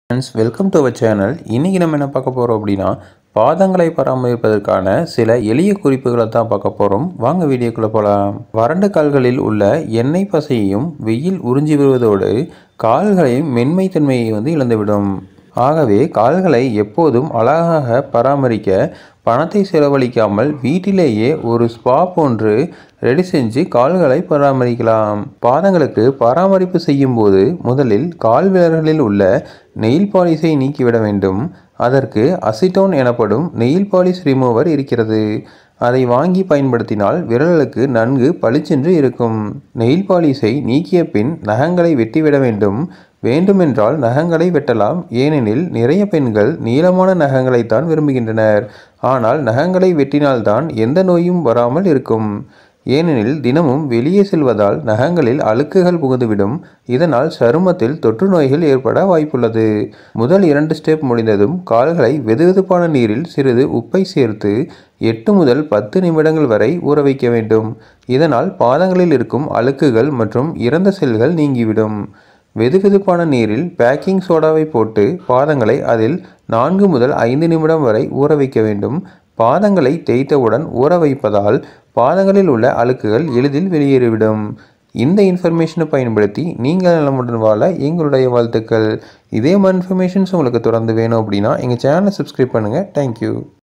friends welcome to our channel இன்றைக்கி நம்ம என்ன பார்க்க போகிறோம் அப்படின்னா பாதங்களை பராமரிப்பதற்கான சில எளிய குறிப்புகளை தான் பார்க்க போகிறோம் வாங்க வீடியோக்குள்ளே போகலாம் வறண்ட கால்களில் உள்ள எண்ணெய் பசையையும் வெயில் உறிஞ்சி வருவதோடு கால்களையும் மென்மைத்தன்மையை வந்து இழந்துவிடும் ஆகவே கால்களை எப்போதும் அழகாக பராமரிக்க பணத்தை செலவழிக்காமல் வீட்டிலேயே ஒரு ஸ்பா போன்று ரெடி செஞ்சு கால்களை பராமரிக்கலாம் பாதங்களுக்கு பராமரிப்பு செய்யும் போது முதலில் கால் விரல்களில் உள்ள நெயில் பாலிஷை நீக்கிவிட வேண்டும் அதற்கு அசிட்டோன் எனப்படும் நெயில் பாலிஷ் ரிமூவர் இருக்கிறது அதை வாங்கி பயன்படுத்தினால் விரல்களுக்கு நன்கு பளிச்சென்று இருக்கும் நெயில் பாலிஷை நீக்கிய பின் நகங்களை வெட்டிவிட வேண்டும் வேண்டுமென்றால் நகங்களை வெட்டலாம் ஏனெனில் நிறைய பெண்கள் நீளமான நகங்களைத்தான் விரும்புகின்றனர் ஆனால் நகங்களை வெட்டினால்தான் எந்த நோயும் வராமல் இருக்கும் ஏனெனில் தினமும் வெளியே செல்வதால் நகங்களில் அழுக்குகள் புகுந்துவிடும் இதனால் சருமத்தில் தொற்று நோய்கள் ஏற்பட வாய்ப்புள்ளது முதல் இரண்டு ஸ்டெப் முடிந்ததும் கால்களை வெதுவெதுப்பான நீரில் சிறிது உப்பை சேர்த்து எட்டு முதல் பத்து நிமிடங்கள் வரை ஊற வைக்க வேண்டும் இதனால் பாதங்களில் இருக்கும் அழுக்குகள் மற்றும் இறந்த செல்கள் நீங்கிவிடும் வெதுவெதுப்பான நீரில் பேக்கிங் சோடாவை போட்டு பாதங்களை அதில் நான்கு முதல் ஐந்து நிமிடம் வரை ஊற வைக்க வேண்டும் பாதங்களை தேய்த்தவுடன் ஊற வைப்பதால் பாதங்களில் உள்ள அழுக்குகள் எளிதில் வெளியேறிவிடும் இந்த இன்ஃபர்மேஷனை பயன்படுத்தி நீங்கள் நலமுடன் வாழ எங்களுடைய வாழ்த்துக்கள் இதே மாதிரி இன்ஃபர்மேஷன்ஸ் உங்களுக்கு தொடர்ந்து வேணும் அப்படின்னா எங்கள் சேனலை சப்ஸ்கிரைப் பண்ணுங்கள் தேங்க்யூ